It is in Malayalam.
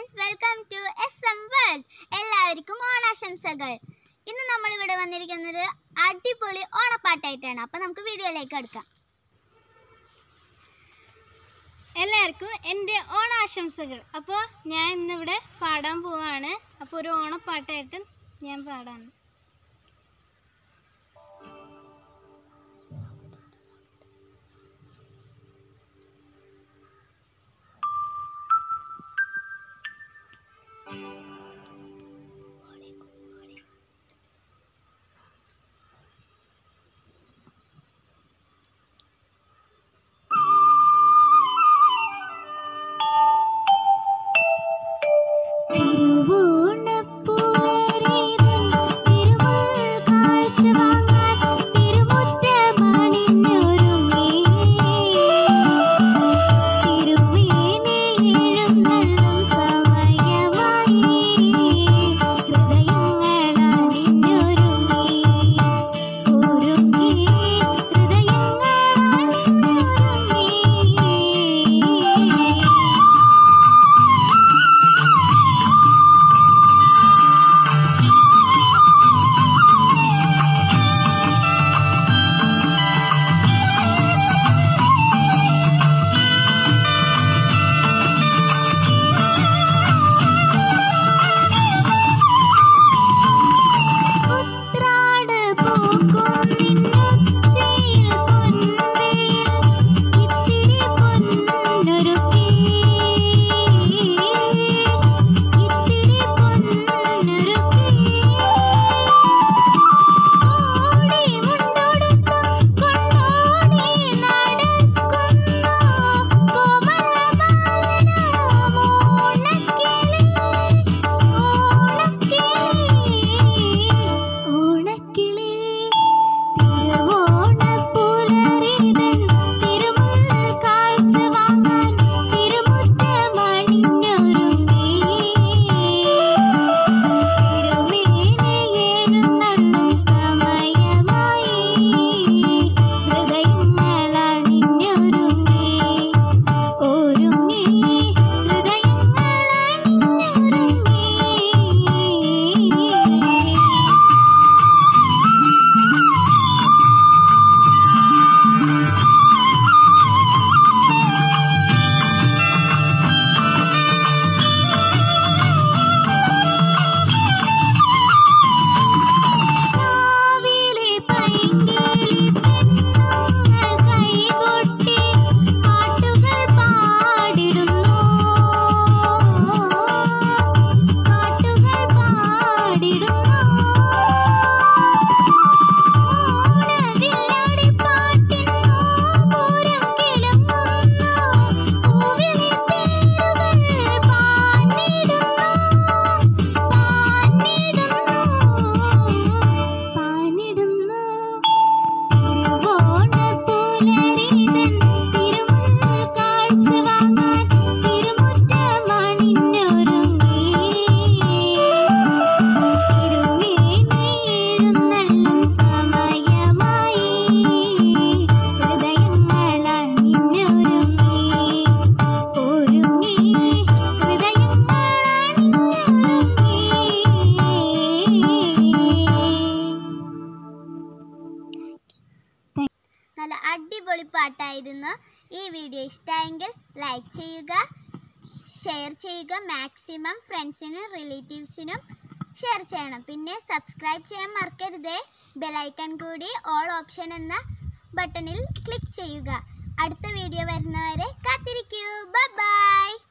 Friends welcome to S M world എല്ലാവർക്കും ഓണാശംസകൾ ഇന്ന് നമ്മൾ ഇവിടെ വന്നിരിക്കുന്നത് അടിപൊളി ഓണപ്പാട്ടായിട്ടാണ് അപ്പോൾ നമുക്ക് വീഡിയോയിലേക്ക് എടുക്കാം എല്ലാവർക്കും എൻ്റെ ഓണാശംസകൾ അപ്പോൾ ഞാൻ ഇന്നിവിടെ പാടാൻ പോവാണ് അപ്പോൾ ഒരു ഓണപ്പാട്ടായിട്ട് ഞാൻ പാടാണ് തിരുവോണപ്പൂവരിതൻ തിരുമുൽ കാഴ്ച വാങ്ങാൻ തിരുമുറ്റമണിഞ്ഞൊരുങ്ങി. തിരുമേനിയെഴുന്നള്ളും സമയമായി ഹൃദയങ്ങളണിഞ്ഞൊരുങ്ങി. ഒരുങ്ങി ഹൃദയങ്ങളണിഞ്ഞൊരുങ്ങി. ഉത്രാട് പൂക്കും നിന്നുച്ചയിൽ പൊൻവെയിൽ ഇത്തിരി പൊന്നൊരുക്കി ഇത്തിരി പൊന്നൊരുക്കി ഓടി മുണ്ടൊടുക്കം കൊണ്ടോടി നടക്കുന്നു കോമളബാലനാം ഓണക്കിളി ഓണക്കിളി ഓണക്കിളി തിരുവോണപ്പുലരിതൻ തിരുമുൽ കാഴ്ച വാങ്ങാൻ തിരുമുറ്റമണിഞ്ഞൊരുങ്ങി തിരുമേനിയെഴുന്നള്ളും സമയമായി ഹൃദയങ്ങളണിഞ്ഞൊരുങ്ങി ഒരുങ്ങി ഹൃദയങ്ങളണിഞ്ഞൊരുങ്ങി കാവിലെ പൈങ്കിളി പെണ്ണുങ്ങൾ കൈകൊട്ടി പാട്ടുകൾ പാടിടുന്നു പാട്ടുകൾ പാടിടുന്നു ഓണവില്ലടി പാട്ടിന്നു പൂരം കിളങ്ങുന്നു പൂവിളി തേരുകൾ പാഞ്ഞിടുന്നു പാനിടുന്നു തിരുവോണപ്പുലരിതൻ തിരുമുൽ കാഴ്ച വാങ്ങാൻ തിരുമുറ്റമണിഞ്ഞൊരുങ്ങി തിരുമേനിയെഴുന്നള്ളും സമയമായി ഹൃദയങ്ങളണിഞ്ഞൊരുങ്ങി ഒരുങ്ങി ഹൃദയങ്ങളണിഞ്ഞൊരുങ്ങി നല്ല അടിപൊളി പാട്ടായിരുന്നു ഈ വീഡിയോ ഇഷ്ടമായെങ്കിൽ ലൈക്ക് ചെയ്യുക ഷെയർ ചെയ്യുക മാക്സിമം ഫ്രണ്ട്സിനും റിലേറ്റീവ്സിനും ഷെയർ ചെയ്യണം പിന്നെ സബ്സ്ക്രൈബ് ചെയ്യാൻ മറക്കരുതേ ബെലൈക്കൺ കൂടി ഓൾ ഓപ്ഷൻ എന്ന ബട്ടണിൽ ക്ലിക്ക് ചെയ്യുക അടുത്ത വീഡിയോ വരുന്നവരെ കാത്തിരിക്കൂ ബൈ